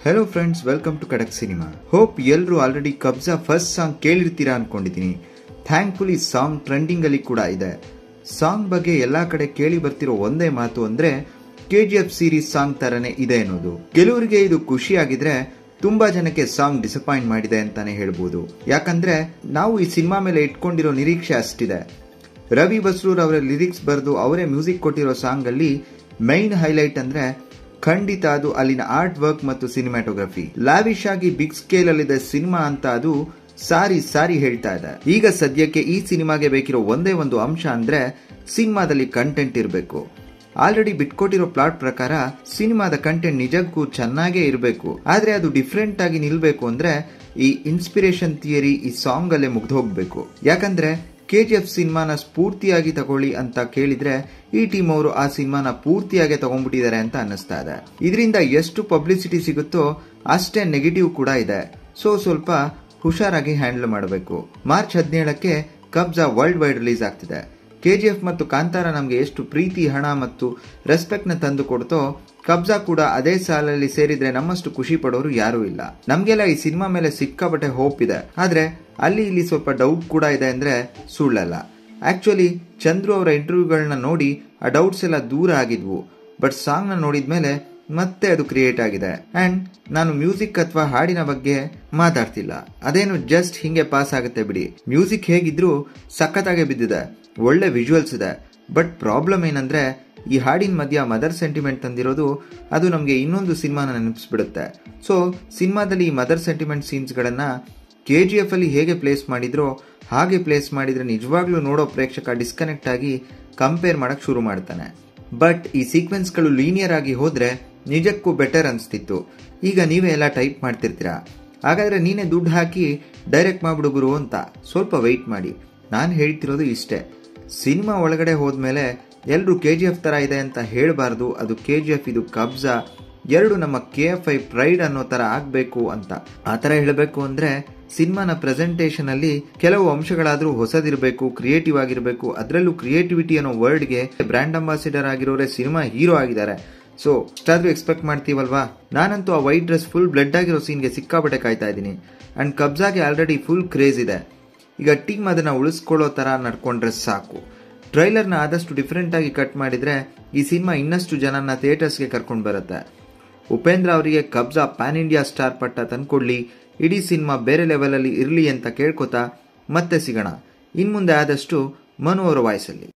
hello friends welcome to Kadak cinema hope ಎಲ್ಲರೂ already Kabzaa first song ಕೇಳಿರ್ತೀರಾ ಅನ್ಕೊಂಡಿದ್ದೀನಿ ಥ್ಯಾಂಕ್ಫುಲಿ ಸಾಂಗ್ ಟ್ರೆಂಡಿಂಗ್ ಅಲ್ಲಿ ಕೂಡ ಇದೆ ಸಾಂಗ್ ಬಗ್ಗೆ ಎಲ್ಲಾ ಕಡೆ ಕೇಳಿ ಬರ್ತಿರೋ ಒಂದೇ ಮಾತು ಅಂದ್ರೆ K G F series song ತರನೇ ಇದೆ ಅನ್ನೋದು ಕೆಲವರಿಗೆ ಇದು ಖುಷಿಯಾಗಿದ್ರೆ ತುಂಬಾ ಜನಕ್ಕೆ ಸಾಂಗ್ ಡಿಸಪಾಯಿಂಟ್ ಮಾಡಿದೆ ಅಂತಾನೆ ಹೇಳ್ಬೋದು ಯಾಕಂದ್ರೆ ನಾವು ಈ ಸಿನಿಮಾ ಮೇಲೆ ಇಟ್ಕೊಂಡಿರೋ ನಿರೀಕ್ಷೆ ಅಷ್ಟಿದೆ ರವಿ ಬಸ್ರೂರ್ ಅವರ ಲಿರಿಕ್ಸ್ ಬರೆದು ಅವರೇ ಮ್ಯೂಸಿಕ್ ಕೊಟ್ಟಿರೋ ಸಾಂಗ್ ಅಲ್ಲಿ ಮೈನ್ ಹೈಲೈಟ್ ಅಂದ್ರೆ ಖಂಡಿತ ಅದು ಅಲ್ಲಿನ ಆರ್ಟ್ ವರ್ಕ್ ಮತ್ತು ಸಿನಿಮಾಟೋಗ್ರಫಿ ಲಾವಿಶ್ ಆಗಿ ಬಿಗ್ ಸ್ಕೇಲ್ ಅಲ್ಲಿದೆ ಸಿನಿಮಾ ಅಂತ ಅದು ಸಾರಿ ಸಾರಿ ಹೇಳ್ತಾ ಇದೆ ಈಗ ಸದ್ಯಕ್ಕೆ ಈ ಸಿನಿಮಾಗೆ ಬೇಕಿರೋ ಒಂದೇ ಒಂದು ಅಂಶ ಅಂದ್ರೆ ಸಿನಿಮಾದಲ್ಲಿ ಕಂಟೆಂಟ್ ಇರಬೇಕು ಆಲ್ರೆಡಿ ಬಿಟ್ಕೊಟ್ಟಿರೋ ಪ್ಲಾಟ್ ಪ್ರಕಾರ ಸಿನಿಮಾದ ಕಂಟೆಂಟ್ ನಿಜಕ್ಕೂ ಚೆನ್ನಾಗೇ ಇರಬೇಕು ಆದ್ರೆ ಅದು ಡಿಫ್ರೆಂಟ್ ಆಗಿ ನಿಲ್ಬೇಕು ಅಂದ್ರೆ ಈ ಇನ್ಸ್ಪಿರೇಷನ್ ಥಿಯರಿ ಈ ಸಾಂಗ್ ಅಲ್ಲೇ ಮುಗ್ದು ಹೋಗ್ಬೇಕು ಯಾಕಂದ್ರೆ ಕೆ ಜಿ ಎಫ್ ಸಿನಿಮಾನ ಸ್ಫೂರ್ತಿಯಾಗಿ ತಗೊಳ್ಳಿ ಅಂತ ಕೇಳಿದ್ರೆ ಈ ಟೀಮ್ ಅವರು ಆ ಸಿನಿಮಾನ ಪೂರ್ತಿಯಾಗಿ ತಗೊಂಡ್ಬಿಟ್ಟಿದ್ದಾರೆ ಅಂತ ಅನ್ನಿಸ್ತಾ ಇದೆ ಇದರಿಂದ ಎಷ್ಟು ಪಬ್ಲಿಸಿಟಿ ಸಿಗುತ್ತೋ ಅಷ್ಟೇ ನೆಗೆಟಿವ್ ಕೂಡ ಇದೆ ಸೊ ಸ್ವಲ್ಪ ಹುಷಾರಾಗಿ ಹ್ಯಾಂಡಲ್ ಮಾಡಬೇಕು ಮಾರ್ಚ್ ಹದಿನೇಳಕ್ಕೆ ಕಬ್ಜಾ ವರ್ಲ್ಡ್ ವೈಡ್ ರಿಲೀಸ್ ಆಗ್ತಿದೆ ಕೆಜಿಎಫ್ ಮತ್ತು ಕಾಂತಾರ ನಮಗೆ ಎಷ್ಟು ಪ್ರೀತಿ ಹಣ ಮತ್ತು ರೆಸ್ಪೆಕ್ಟ್ ನ ತಂದು ಕೊಡ್ತೋ ಕಬ್ಜಾ ಕೂಡ ಅದೇ ಸಾಲಲ್ಲಿ ಸೇರಿದ್ರೆ ನಮ್ಮಷ್ಟು ಖುಷಿ ಪಡೋರು ಯಾರೂ ಇಲ್ಲ ನಮ್ಗೆಲ್ಲ ಈ ಸಿನಿಮಾ ಮೇಲೆ ಸಿಕ್ಕಾಪಟ್ಟೆ ಹೋಪ್ ಇದೆ ಆದ್ರೆ ಅಲ್ಲಿ ಇಲ್ಲಿ ಸ್ವಲ್ಪ ಡೌಟ್ ಕೂಡ ಇದೆ ಅಂದ್ರೆ ಸುಳ್ಳಲ್ಲ ಆಕ್ಚುಲಿ ಚಂದ್ರು ಅವರ ಇಂಟರ್ವ್ಯೂಗಳನ್ನ ನೋಡಿ ಆ ಡೌಟ್ಸ್ ಎಲ್ಲ ದೂರ ಆಗಿದ್ವು ಬಟ್ ಸಾಂಗ್ ನ ನೋಡಿದ್ಮೇಲೆ ಮತ್ತೆ ಅದು ಕ್ರಿಯೇಟ್ ಆಗಿದೆ ಅಂಡ್ ನಾನು ಮ್ಯೂಸಿಕ್ ಅಥವಾ ಹಾಡಿನ ಬಗ್ಗೆ ಮಾತಾಡ್ತಿಲ್ಲ ಅದೇನು ಜಸ್ಟ್ ಹಿಂಗೆ ಪಾಸ್ ಆಗುತ್ತೆ ಬಿಡಿ ಮ್ಯೂಸಿಕ್ ಹೇಗಿದ್ರು ಸಖತ್ತಾಗೆ ಬಿದ್ದಿದೆ ಒಳ್ಳೆ ವಿಜುವಲ್ಸ್ ಇದೆ ಬಟ್ ಪ್ರಾಬ್ಲಮ್ ಏನಂದ್ರೆ ಈ ಹಾಡಿನ ಮಧ್ಯ ಮದರ್ ಸೆಂಟಿಮೆಂಟ್ ತಂದಿರೋದು ಅದು ನಮಗೆ ಇನ್ನೊಂದು ಸಿನಿಮಾನ ನೆನಪಿಸ್ಬಿಡುತ್ತೆ ಸೊ ಸಿನಿಮಾದಲ್ಲಿ ಈ ಮದರ್ ಸೆಂಟಿಮೆಂಟ್ ಸೀನ್ಸ್ಗಳನ್ನ ಕೆ ಜಿ ಎಫ್ ಅಲ್ಲಿ ಹೇಗೆ ಪ್ಲೇಸ್ ಮಾಡಿದ್ರೋ ಹಾಗೆ ಪ್ಲೇಸ್ ಮಾಡಿದ್ರೆ ನಿಜವಾಗ್ಲೂ ನೋಡೋ ಪ್ರೇಕ್ಷಕ ಡಿಸ್ಕನೆಕ್ಟ್ ಆಗಿ ಕಂಪೇರ್ ಮಾಡಕ್ ಶುರು ಮಾಡ್ತಾನೆ ಬಟ್ ಈ ಸೀಕ್ವೆನ್ಸ್ಗಳು ಲೀನಿಯರ್ ಆಗಿ ಹೋದ್ರೆ ನಿಜಕ್ಕೂ ಬೆಟರ್ ಅನ್ಸ್ತಿತ್ತು ಈಗ ನೀವೇ ಎಲ್ಲ ಟೈಪ್ ಮಾಡ್ತಿರ್ತೀರಾ ಹಾಗಾದ್ರೆ ನೀನೇ ದುಡ್ಡು ಹಾಕಿ ಡೈರೆಕ್ಟ್ ಮಾಡ್ಬಿಡು ಗುರು ಅಂತ ಸ್ವಲ್ಪ ವೆಯ್ಟ್ ಮಾಡಿ ನಾನು ಹೇಳ್ತಿರೋದು ಇಷ್ಟೇ ಸಿನಿಮಾ ಒಳಗಡೆ ಹೋದ್ಮೇಲೆ ಎಲ್ಲರೂ ಕೆ ಜಿ ಎಫ್ ತರ ಇದೆ ಅಂತ ಹೇಳಬಾರ್ದು ಅದು ಕೆ ಜಿ ಎಫ್ ಇದು ಕಬ್ಜಾ ಎರಡು ನಮ್ಮ ಕೆ ಎಫ್ ಐ ಪ್ರೈಡ್ ಅನ್ನೋ ತರ ಆಗ್ಬೇಕು ಅಂತ ಆ ತರ ಹೇಳಬೇಕು ಅಂದ್ರೆ ಸಿನಿಮಾನ ಪ್ರೆಸೆಂಟೇಷನ್ ಅಲ್ಲಿ ಕೆಲವು ಅಂಶಗಳಾದ್ರೂ ಹೊಸದಿರಬೇಕು ಕ್ರಿಯೇಟಿವ್ ಆಗಿರಬೇಕು ಅದರಲ್ಲೂ ಕ್ರಿಯೇಟಿವಿಟಿ ಅನ್ನೋ ವರ್ಡ್ಗೆ ಬ್ರ್ಯಾಂಡ್ ಅಂಬಾಸಿಡರ್ ಆಗಿರೋರೆ ಸಿನಿಮಾ ಹೀರೋ ಆಗಿದ್ದಾರೆ ಸೊ ಇಷ್ಟಾದ್ರೂ ಎಕ್ಸ್ಪೆಕ್ಟ್ ಮಾಡ್ತೀವಲ್ವಾ ನಾನಂತೂ ಆ ವೈಟ್ ಡ್ರೆಸ್ ಫುಲ್ ಬ್ಲಡ್ ಆಗಿರೋ ಸೀನ್ಗೆ ಸಿಕ್ಕಾಪಟ್ಟೆ ಕಾಯ್ತಾ ಇದ್ದೀನಿ ಅಂಡ್ ಕಬ್ಜಾಗೆ ಆಲ್ರೆಡಿ ಫುಲ್ ಕ್ರೇಜ್ ಇದೆ ಈಗ ಟೀಮ್ ಅದನ್ನ ಉಳಿಸ್ಕೊಳ್ಳೋ ತರ ನಡ್ಕೊಂಡ್ರೆ ಸಾಕು ಟ್ರೈಲರ್ನ ಆದಷ್ಟು ಡಿಫ್ರೆಂಟ್ ಆಗಿ ಕಟ್ ಮಾಡಿದ್ರೆ ಈ ಸಿನಿಮಾ ಇನ್ನಷ್ಟು ಜನನ ಥಿಯೇಟರ್ಸ್ಗೆ ಕರ್ಕೊಂಡು ಬರುತ್ತೆ ಉಪೇಂದ್ರ ಅವರಿಗೆ ಕಬ್ಜಾ ಪ್ಯಾನ್ ಇಂಡಿಯಾ ಸ್ಟಾರ್ ಪಟ್ಟ ತಂದ್ಕೊಡ್ಲಿ ಇಡೀ ಸಿನಿಮಾ ಬೇರೆ ಲೆವೆಲ್ ಅಲ್ಲಿ ಇರಲಿ ಅಂತ ಕೇಳ್ಕೊತಾ ಮತ್ತೆ ಸಿಗೋಣ ಇನ್ಮುಂದೆ ಆದಷ್ಟು ಮನು ಅವರ ವಾಯ್ಸಲ್ಲಿ